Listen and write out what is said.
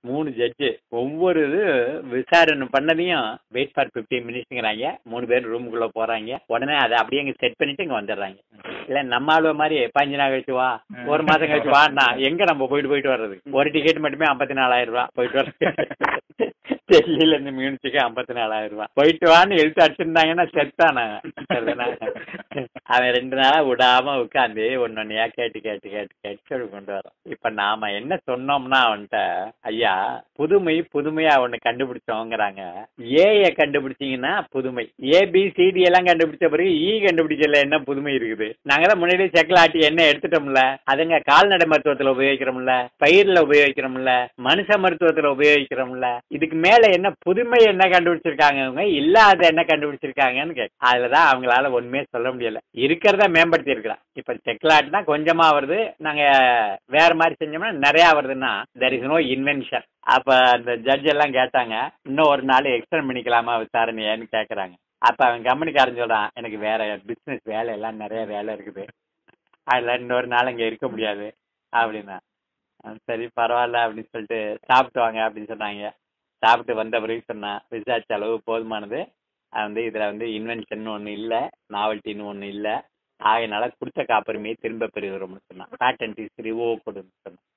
மூணு ஜட்ஜு ஒவ்வொரு இது விசாரணை பண்ணதையும் வெயிட் ஃபார் ஃபிஃப்டீன் மினிட்ஸ்ங்கிறாங்க மூணு பேர் ரூமுக்குள்ள போறாங்க உடனே அதை அப்படியே இங்க செட் பண்ணிட்டு இங்க வந்துடுறாங்க இல்ல நம்ம ஆளுவ மாதிரி பாஞ்சு நாள் கழிச்சு வா ஒரு மாசம் கழிச்சு வான்னா எங்க நம்ம போயிட்டு போயிட்டு வர்றது ஒரு டிக்கெட் மட்டுமே ஐம்பத்தி நாலாயிரம் ரூபாய் போயிட்டு வர்றது டெல்லியில இருந்து மியூனிச்சுக்கு ஐம்பத்தி நாலாயிரம் ரூபாய் போயிட்டு வான்னு எழுத்து அடிச்சிருந்தாங்கன்னா செத்தானா அவன் ரெண்டு நாளா விடாம உட்காந்து ஒன்னொன்னையா கேட்டு கேட்டு கேட்டு கேட்டு சொல்லி கொண்டு வரோம் இப்ப நாம என்ன சொன்னோம்னா அவன்கிட்ட ஐயா புதுமை புதுமையா ஒண்ணு கண்டுபிடிச்சோங்கிறாங்க ஏய கண்டுபிடிச்சீங்கன்னா புதுமை ஏ பி சிடி எல்லாம் கண்டுபிடிச்ச பிறகு ஈ கண்டுபிடிச்சல என்ன புதுமை இருக்குது நாங்க தான் முன்னாடியே செக்கில் ஆட்டி என்ன எடுத்துட்டோம்ல அதுங்க கால்நடை மருத்துவத்துல உபயோகிக்கிறோம்ல பயிர்ல உபயோகிக்கிறோம்ல மனுஷ மருத்துவத்துல உபயோகிக்கிறோம்ல இதுக்கு மேல என்ன புதுமை என்ன கண்டுபிடிச்சிருக்காங்க இவங்க இல்லாத என்ன கண்டுபிடிச்சிருக்காங்கன்னு கேட்க அதுலதான் அவங்களால ஒண்ணுமே சொல்ல முடியல இருக்கிறத மேம்படுத்தி இருக்கிறான் இப்ப செக்லாட்னா கொஞ்சமா வருது நாங்க வேற மாதிரி செஞ்சோம்னா நிறைய வருதுன்னா தெர் இஸ் நோ இன்வென்ஷன் அப்ப அந்த ஜட்ஜ் எல்லாம் கேட்டாங்க இன்னும் ஒரு நாள் எக்ஸ்டெண்ட் பண்ணிக்கலாமா விசாரணையான்னு கேக்குறாங்க அப்ப அவன் கம்பெனிக்காரன் சொல்றான் எனக்கு வேற பிசினஸ் வேலை எல்லாம் நிறைய வேலை இருக்குது அதுல இன்னொரு நாள் இங்க இருக்க முடியாது அப்படின்னா அஹ் சரி பரவாயில்ல அப்படின்னு சொல்லிட்டு சாப்பிட்டு வாங்க அப்படின்னு சொன்னாங்க சாப்பிட்டு வந்த பிறகு சொன்னா விசாரிச்ச அளவு போதுமானது அது வந்து இதுல வந்து இன்வென்ஷன் ஒண்ணு இல்ல நாவல்ட்டின்னு ஒண்ணு இல்ல ஆகையினால கொடுத்த காப்புரிமையை திரும்ப பெறுகிறோம்னு சொன்னான் பேட்டன்ட் இஸ் ரிவோவ்டுன்னு சொன்னான்